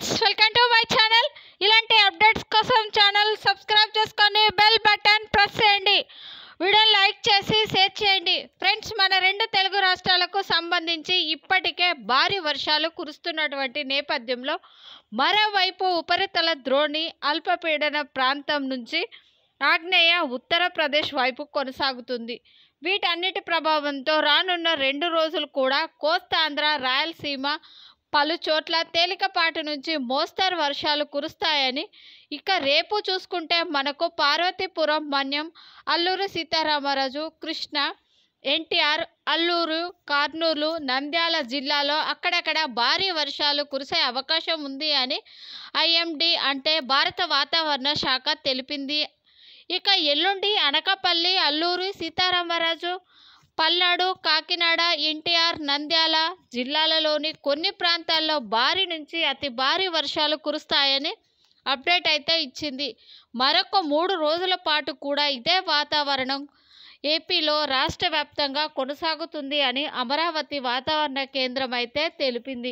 friends welcome to my channel ఇలాంటి updates కోసం channel subscribe చేసుకొని బెల్ బటన్ ప్రెస్ చేయండి వీడియోని లైక్ చేసి షేర్ చేయండి ఫ్రెండ్స్ మన రెండు తెలుగు రాష్ట్రాలకు సంబంధించి ఇప్పటికే భారీ వర్షాలు కురుస్తున్నటువంటి నేపథ్యంలో మరోవైపు ఉపరితల ద్రోణి అల్పపీడన ప్రాంతం నుంచి ఆగ్నేయ ఉత్తరప్రదేశ్ వైపు కొనసాగుతుంది వీటన్నిటి ప్రభావంతో రానున్న రెండు రోజులు కూడా కోస్తాంధ్ర రాయలసీమ పలు చోట్ల తేలికపాటి నుంచి మోస్తరు వర్షాలు కురుస్తాయని ఇక రేపు చూసుకుంటే మనకు పార్వతీపురం మన్యం అల్లూరు సీతారామరాజు కృష్ణ ఎన్టీఆర్ అల్లూరు కర్నూలు నంద్యాల జిల్లాలో అక్కడక్కడ భారీ వర్షాలు కురిసే అవకాశం ఉంది అని ఐఎండి అంటే భారత వాతావరణ శాఖ తెలిపింది ఇక ఎల్లుండి అనకాపల్లి అల్లూరు సీతారామరాజు పల్నాడు కాకినాడ ఎన్టీఆర్ నంద్యాల జిల్లాలలోని కొన్ని ప్రాంతాల్లో భారీ నుంచి అతి భారీ వర్షాలు కురుస్తాయని అప్డేట్ అయితే ఇచ్చింది మరొక మూడు రోజుల పాటు కూడా ఇదే వాతావరణం ఏపీలో రాష్ట్ర వ్యాప్తంగా కొనసాగుతుంది అని అమరావతి వాతావరణ కేంద్రం అయితే తెలిపింది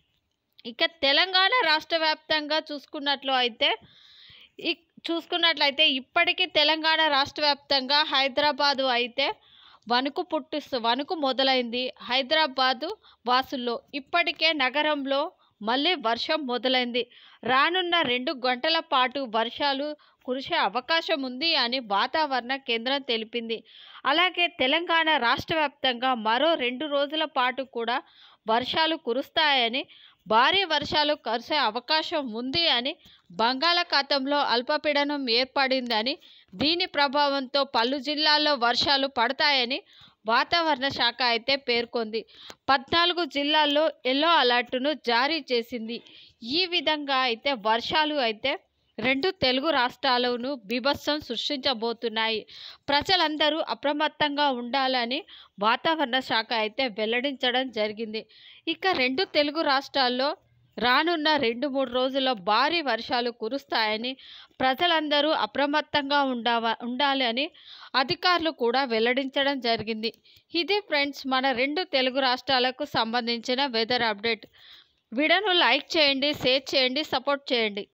ఇక తెలంగాణ రాష్ట్ర వ్యాప్తంగా చూసుకున్నట్లు అయితే ఇ- చూసుకున్నట్లయితే ఇప్పటికీ తెలంగాణ రాష్ట్ర వ్యాప్తంగా హైదరాబాదు అయితే వణుకు పుట్టిస్తూ వణుకు మొదలైంది హైదరాబాదు వాసుల్లో ఇప్పటికే నగరంలో మళ్ళీ వర్షం మొదలైంది రానున్న రెండు గంటల పాటు వర్షాలు కురిసే అవకాశం ఉంది అని వాతావరణ కేంద్రం తెలిపింది అలాగే తెలంగాణ రాష్ట్ర వ్యాప్తంగా మరో రెండు రోజుల పాటు కూడా వర్షాలు కురుస్తాయని భారీ వర్షాలు కురిసే అవకాశం ఉంది అని బంగాళాఖాతంలో అల్పపీడనం ఏర్పడిందని దీని ప్రభావంతో పలు జిల్లాల్లో వర్షాలు పడతాయని వాతావరణ శాఖ అయితే పేర్కొంది పద్నాలుగు జిల్లాల్లో ఎల్లో అలర్టును జారీ చేసింది ఈ విధంగా అయితే వర్షాలు అయితే రెండు తెలుగు రాష్ట్రాలను బీభత్సం సృష్టించబోతున్నాయి ప్రజలందరూ అప్రమత్తంగా ఉండాలని వాతావరణ శాఖ అయితే వెల్లడించడం జరిగింది ఇక రెండు తెలుగు రాష్ట్రాల్లో రానున్న రెండు మూడు రోజుల్లో భారీ వర్షాలు కురుస్తాయని ప్రజలందరూ అప్రమత్తంగా ఉండవ ఉండాలని అధికారులు కూడా వెల్లడించడం జరిగింది ఇది ఫ్రెండ్స్ మన రెండు తెలుగు రాష్ట్రాలకు సంబంధించిన వెదర్ అప్డేట్ వీడియోను లైక్ చేయండి షేర్ చేయండి సపోర్ట్ చేయండి